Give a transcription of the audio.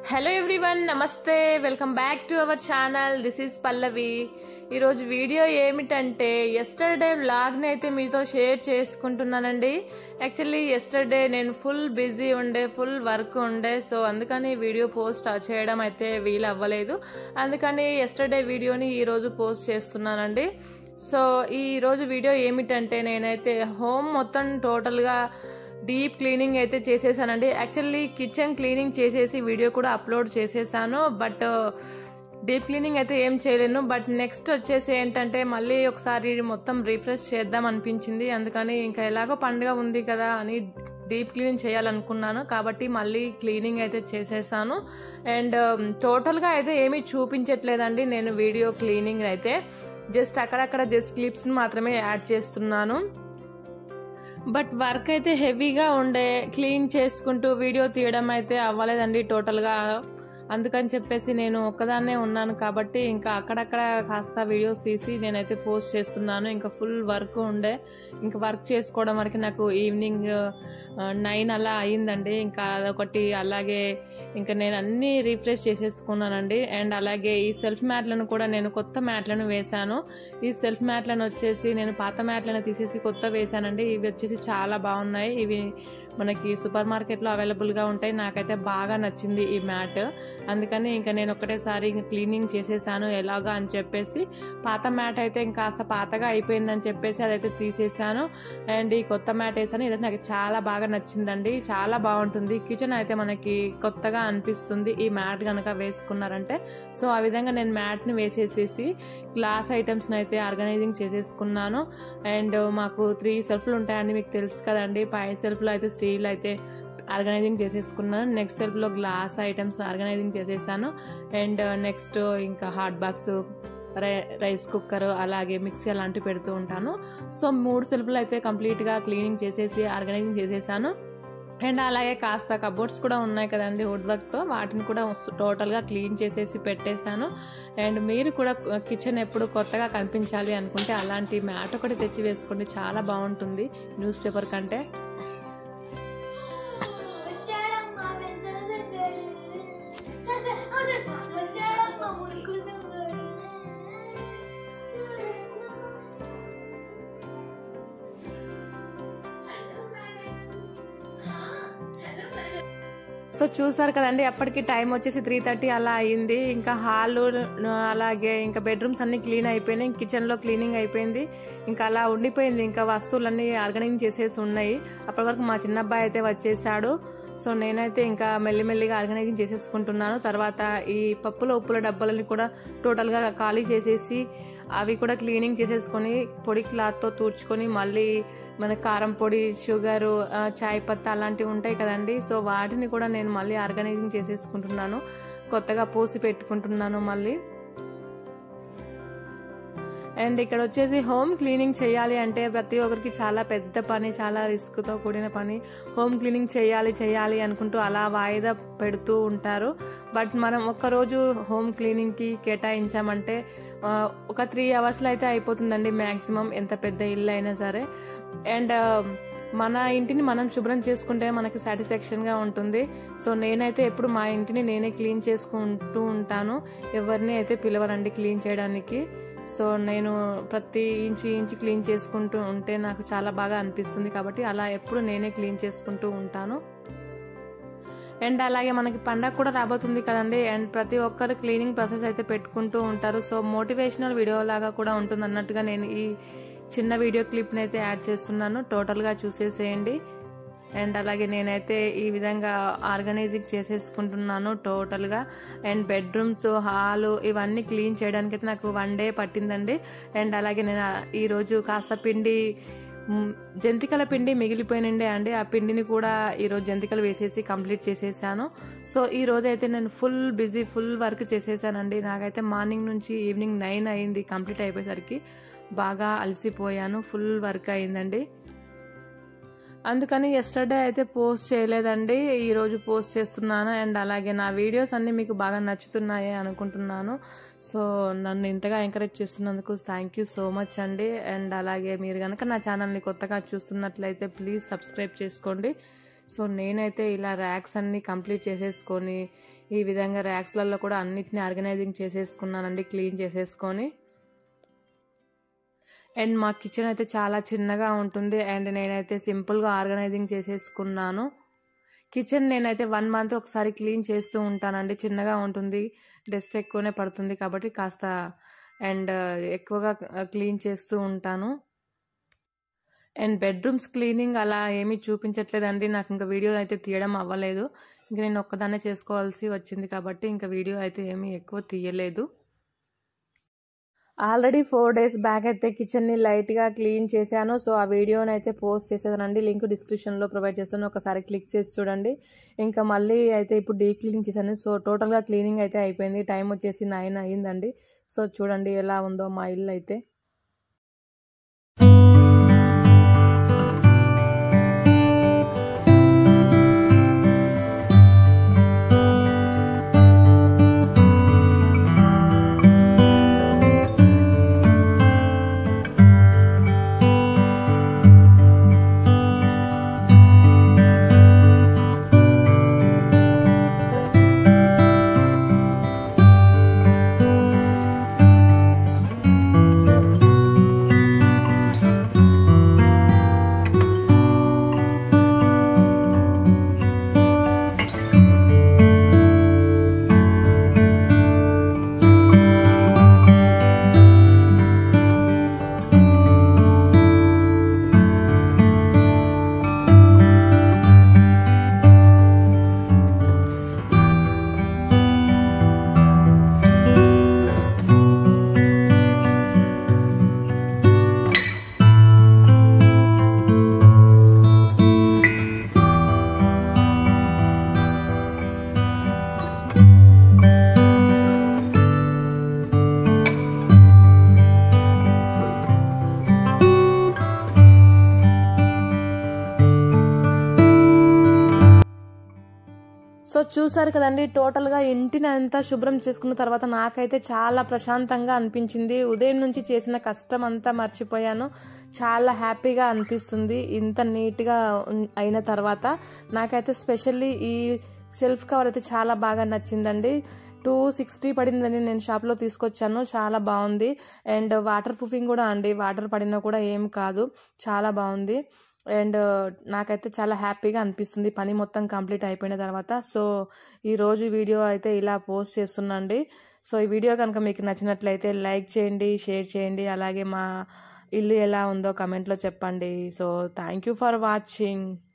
hello everyone నమస్తే welcome back to our channel this is Pallavi ఈరోజు video ఏమిటంటే yesterday వ్లాగ్ని అయితే మీతో షేర్ చేసుకుంటున్నానండి యాక్చువల్లీ ఎస్టర్డే నేను ఫుల్ బిజీ ఉండే ఫుల్ వర్క్ ఉండే సో అందుకని వీడియో పోస్ట్ చేయడం అయితే వీలు అవ్వలేదు అందుకని ఎస్టర్డే వీడియోని ఈరోజు పోస్ట్ చేస్తున్నానండి సో ఈ రోజు వీడియో ఏమిటంటే నేనైతే హోమ్ మొత్తం టోటల్గా డీప్ క్లీనింగ్ అయితే చేసేసానండి యాక్చువల్లీ కిచెన్ క్లీనింగ్ చేసేసి వీడియో కూడా అప్లోడ్ చేసేసాను బట్ డీప్ క్లీనింగ్ అయితే ఏం చేయలేను బట్ నెక్స్ట్ వచ్చేసి ఏంటంటే మళ్ళీ ఒకసారి మొత్తం రీఫ్రెష్ చేద్దాం అనిపించింది అందుకని ఇంకా ఎలాగో పండుగ ఉంది కదా అని డీప్ క్లీనింగ్ చేయాలనుకున్నాను కాబట్టి మళ్ళీ క్లీనింగ్ అయితే చేసేసాను అండ్ టోటల్గా అయితే ఏమీ చూపించట్లేదండి నేను వీడియో క్లీనింగ్ అయితే జస్ట్ అక్కడక్కడ జస్ట్ క్లిప్స్ మాత్రమే యాడ్ చేస్తున్నాను బట్ వర్క్ అయితే హెవీగా ఉండే క్లీన్ చేసుకుంటూ వీడియో తీయడం అయితే అవ్వలేదండి టోటల్గా అందుకని చెప్పేసి నేను ఒక్కదాన్నే ఉన్నాను కాబట్టి ఇంకా అక్కడక్కడ కాస్త వీడియోస్ తీసి నేనైతే పోస్ట్ చేస్తున్నాను ఇంకా ఫుల్ వర్క్ ఉండే ఇంకా వర్క్ చేసుకోవడం వరకు నాకు ఈవినింగ్ నైన్ అలా అయిందండి ఇంకా అదొకటి అలాగే ఇంకా నేను అన్ని రీఫ్రెష్ చేసేసుకున్నానండి అండ్ అలాగే ఈ సెల్ఫ్ మ్యాట్లను కూడా నేను కొత్త మ్యాట్లను వేశాను ఈ సెల్ఫ్ మ్యాట్లను వచ్చేసి నేను పాత మ్యాట్లను తీసేసి కొత్త వేశానండి ఇవి వచ్చేసి చాలా బాగున్నాయి ఇవి మనకి సూపర్ మార్కెట్లో అవైలబుల్గా ఉంటాయి నాకైతే బాగా నచ్చింది ఈ మ్యాట్ అందుకని ఇంకా నేను ఒకటేసారి ఇంకా క్లీనింగ్ చేసేసాను ఎలాగా అని చెప్పేసి పాత మ్యాట్ అయితే ఇంకాస్త పాతగా అయిపోయిందని చెప్పేసి అదైతే తీసేసాను అండ్ ఈ కొత్త మ్యాట్ వేసాను ఇదైతే నాకు చాలా బాగా నచ్చిందండి చాలా బాగుంటుంది కిచెన్ అయితే మనకి కొత్తగా అనిపిస్తుంది ఈ మ్యాట్ కనుక వేసుకున్నారంటే సో ఆ విధంగా నేను మ్యాట్ని వేసేసేసి గ్లాస్ ఐటమ్స్ని అయితే ఆర్గనైజింగ్ చేసేసుకున్నాను అండ్ మాకు త్రీ సెల్ఫ్లు ఉంటాయండి మీకు తెలుసు కదండి పై సెల్ఫ్లో అయితే స్టీల్ అయితే ఆర్గనైజింగ్ చేసేసుకున్నాను నెక్స్ట్ సెల్ఫ్లో గ్లాస్ ఐటమ్స్ ఆర్గనైజింగ్ చేసేసాను అండ్ నెక్స్ట్ ఇంకా హాట్ బాక్స్ రైస్ కుక్కర్ అలాగే మిక్సీ అలాంటివి పెడుతూ ఉంటాను సో మూడు సెల్ఫ్లు అయితే కంప్లీట్గా క్లీనింగ్ చేసేసి ఆర్గనైజింగ్ చేసేసాను అండ్ అలాగే కాస్త కబోర్డ్స్ కూడా ఉన్నాయి కదండి వుడ్ వర్క్తో వాటిని కూడా టోటల్గా క్లీన్ చేసేసి పెట్టేశాను అండ్ మీరు కూడా కిచెన్ ఎప్పుడు కొత్తగా కనిపించాలి అనుకుంటే అలాంటి మ్యాట్ ఒకటి తెచ్చి వేసుకోండి చాలా బాగుంటుంది న్యూస్ పేపర్ కంటే వచ్చాడమ్మా వెంటనే దగ్గాడు సరే సరే అవును వచ్చాడమ్మా మురుకులు దొంగడు సో చూసారు కదండి అప్పటికి టైం వచ్చేసి త్రీ థర్టీ అలా అయింది ఇంకా హాల్ అలాగే ఇంకా బెడ్రూమ్స్ అన్ని క్లీన్ అయిపోయినాయి కిచెన్లో క్లీనింగ్ అయిపోయింది ఇంకా అలా ఉండిపోయింది ఇంకా వస్తువులన్నీ ఆర్గనైజ్ చేసేసి ఉన్నాయి అప్పటి వరకు మా చిన్న అబ్బాయి అయితే వచ్చేసాడు సో నేనైతే ఇంకా మెల్లిమెల్లిగా ఆర్గనైజింగ్ చేసేసుకుంటున్నాను తర్వాత ఈ పప్పుల ఉప్పుల డబ్బాలని కూడా టోటల్గా ఖాళీ చేసేసి అవి కూడా క్లీనింగ్ చేసేసుకొని పొడి క్లాత్తో తూడ్చుకొని మళ్ళీ మన కారం పొడి షుగరు చాయ్ పత్తా అలాంటివి ఉంటాయి కదండి సో వాటిని కూడా నేను మళ్ళీ ఆర్గనైజింగ్ చేసేసుకుంటున్నాను కొత్తగా పోసి పెట్టుకుంటున్నాను మళ్ళీ అండ్ ఇక్కడ వచ్చేసి హోమ్ క్లీనింగ్ చేయాలి అంటే ప్రతి ఒక్కరికి చాలా పెద్ద పని చాలా రిస్క్తో కూడిన పని హోమ్ క్లీనింగ్ చేయాలి చేయాలి అనుకుంటూ అలా వాయిదా పెడుతూ ఉంటారు బట్ మనం ఒక్కరోజు హోమ్ క్లీనింగ్కి కేటాయించామంటే ఒక త్రీ అవర్స్లో అయితే అయిపోతుందండి మ్యాక్సిమం ఎంత పెద్ద ఇల్లు అయినా సరే అండ్ మన ఇంటిని మనం శుభ్రం చేసుకుంటే మనకి సాటిస్ఫాక్షన్గా ఉంటుంది సో నేనైతే ఎప్పుడు మా ఇంటిని నేనే క్లీన్ చేసుకుంటూ ఉంటాను ఎవరిని అయితే పిలవరండి క్లీన్ చేయడానికి సో నేను ప్రతి ఇంచు ఇంచు క్లీన్ చేసుకుంటూ ఉంటే నాకు చాలా బాగా అనిపిస్తుంది కాబట్టి అలా ఎప్పుడు నేనే క్లీన్ చేసుకుంటూ ఉంటాను అండ్ అలాగే మనకి పండగ కూడా రాబోతుంది కదండి అండ్ ప్రతి ఒక్కరు క్లీనింగ్ ప్రాసెస్ అయితే పెట్టుకుంటూ ఉంటారు సో మోటివేషనల్ వీడియో లాగా కూడా ఉంటుంది అన్నట్టుగా నేను ఈ చిన్న వీడియో క్లిప్ని అయితే యాడ్ చేస్తున్నాను టోటల్గా చూసేసేయండి అండ్ అలాగే నేనైతే ఈ విధంగా ఆర్గనైజింగ్ చేసేసుకుంటున్నాను టోటల్గా అండ్ బెడ్రూమ్స్ హాలు ఇవన్నీ క్లీన్ చేయడానికి అయితే నాకు వన్ డే పట్టిందండి అండ్ అలాగే నేను ఈరోజు కాస్త పిండి జంతికల పిండి మిగిలిపోయినండే అండి ఆ పిండిని కూడా ఈరోజు జంతికలు వేసేసి కంప్లీట్ చేసేసాను సో ఈ రోజు అయితే నేను ఫుల్ బిజీ ఫుల్ వర్క్ చేసేసానండి నాకైతే మార్నింగ్ నుంచి ఈవినింగ్ నైన్ అయింది కంప్లీట్ అయిపోయేసరికి బాగా అలసిపోయాను ఫుల్ వర్క్ అయిందండి అందుకని ఎస్టర్డే అయితే పోస్ట్ చేయలేదండి ఈరోజు పోస్ట్ చేస్తున్నాను అండ్ అలాగే నా వీడియోస్ అన్నీ మీకు బాగా నచ్చుతున్నాయి అనుకుంటున్నాను సో నన్ను ఇంతగా ఎంకరేజ్ చేస్తున్నందుకు థ్యాంక్ యూ సో మచ్ అండి అండ్ అలాగే మీరు కనుక నా ఛానల్ని కొత్తగా చూస్తున్నట్లయితే ప్లీజ్ సబ్స్క్రైబ్ చేసుకోండి సో నేనైతే ఇలా ర్యాక్స్ అన్నీ కంప్లీట్ చేసేసుకొని ఈ విధంగా ర్యాక్స్లలో కూడా అన్నిటిని ఆర్గనైజింగ్ చేసేసుకున్నానండి క్లీన్ చేసేసుకొని అండ్ మా కిచెన్ అయితే చాలా చిన్నగా ఉంటుంది అండ్ నేనైతే సింపుల్గా ఆర్గనైజింగ్ చేసేసుకున్నాను కిచెన్ నేనైతే వన్ మంత్ ఒకసారి క్లీన్ చేస్తూ ఉంటానండి చిన్నగా ఉంటుంది డస్ట్ ఎక్కువనే పడుతుంది కాబట్టి కాస్త అండ్ ఎక్కువగా క్లీన్ చేస్తూ ఉంటాను అండ్ బెడ్రూమ్స్ క్లీనింగ్ అలా ఏమీ చూపించట్లేదండి నాకు ఇంకా వీడియో అయితే తీయడం అవ్వలేదు ఇంక నేను ఒక్కదాన్నే చేసుకోవాల్సి వచ్చింది కాబట్టి ఇంకా వీడియో అయితే ఏమీ ఎక్కువ తీయలేదు ఆల్రెడీ ఫోర్ డేస్ బ్యాక్ అయితే కిచెన్ని లైట్గా క్లీన్ చేశాను సో ఆ వీడియోని అయితే పోస్ట్ చేసేదానండి లింక్ డిస్క్రిప్షన్లో ప్రొవైడ్ చేస్తాను ఒకసారి క్లిక్ చేసి చూడండి ఇంకా మళ్ళీ అయితే ఇప్పుడు డీప్ క్లీన్ చేశాను సో టోటల్గా క్లీనింగ్ అయితే అయిపోయింది టైం వచ్చేసి నైన్ అయ్యిందండి సో చూడండి ఎలా ఉందో మా ఇల్లు అయితే సో చూసారు కదండి టోటల్గా ఇంటిని అంతా శుభ్రం చేసుకున్న తర్వాత నాకైతే చాలా ప్రశాంతంగా అనిపించింది ఉదయం నుంచి చేసిన కష్టం అంతా మర్చిపోయాను చాలా హ్యాపీగా అనిపిస్తుంది ఇంత నీట్గా ఉన్- అయిన తర్వాత నాకైతే స్పెషల్లీ ఈ సెల్ఫ్ కవర్ అయితే చాలా బాగా నచ్చిందండి టూ సిక్స్టీ పడిందని నేను షాప్లో తీసుకొచ్చాను చాలా బాగుంది అండ్ వాటర్ ప్రూఫింగ్ కూడా అండి వాటర్ పడినా కూడా ఏం కాదు చాలా బాగుంది అండ్ నాకైతే చాలా హ్యాపీగా అనిపిస్తుంది పని మొత్తం కంప్లీట్ అయిపోయిన తర్వాత సో ఈరోజు వీడియో అయితే ఇలా పోస్ట్ చేస్తున్నాండి సో ఈ వీడియో కనుక మీకు నచ్చినట్లయితే లైక్ చేయండి షేర్ చేయండి అలాగే మా ఇల్లు ఎలా ఉందో కమెంట్లో చెప్పండి so thank you for watching